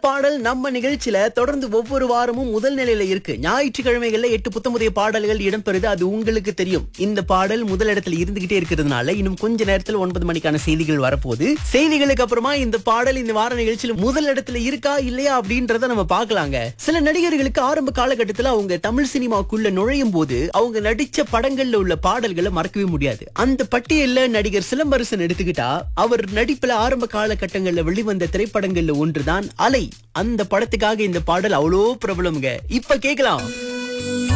பாடல் நம்ம நிகழ்ச்சியில தொடர்ந்து ஒவ்வொரு வாரமும் முதல் நிலையில இருக்கு ஞாயிற்றுக்கிழமைகள்ல எட்டு புத்தமுதிய பாடல்கள் இடம்பெறுது அது உங்களுக்கு தெரியும் இந்த பாடல் முதல் இடத்துல இருந்துகிட்டே இருக்கிறதுனால இன்னும் கொஞ்ச நேரத்துல ஒன்பது மணிக்கான செய்திகள் வரப்போகுது செய்திகளுக்கு அப்புறமா இந்த பாடல் இந்த வார நிகழ்ச்சியில முதல் இடத்துல இருக்கா இல்லையா அப்படின்றத நம்ம பார்க்கலாங்க சில நடிகர்களுக்கு ஆரம்ப காலகட்டத்துல அவங்க தமிழ் சினிமாக்குள்ள நுழையும் போது அவங்க நடிச்ச படங்கள்ல உள்ள பாடல்களை மறக்கவே முடியாது அந்த பட்டியல்ல நடிகர் சிலம்பரசன் எடுத்துக்கிட்டா அவர் நடிப்புல ஆரம்ப காலகட்டங்கள்ல வெளிவந்த திரைப்படங்கள்ல ஒன்றுதான் அலை அந்த படத்துக்காக இந்த பாடல் அவ்வளோ பிரபலம்ங்க இப்ப கேக்கலாம்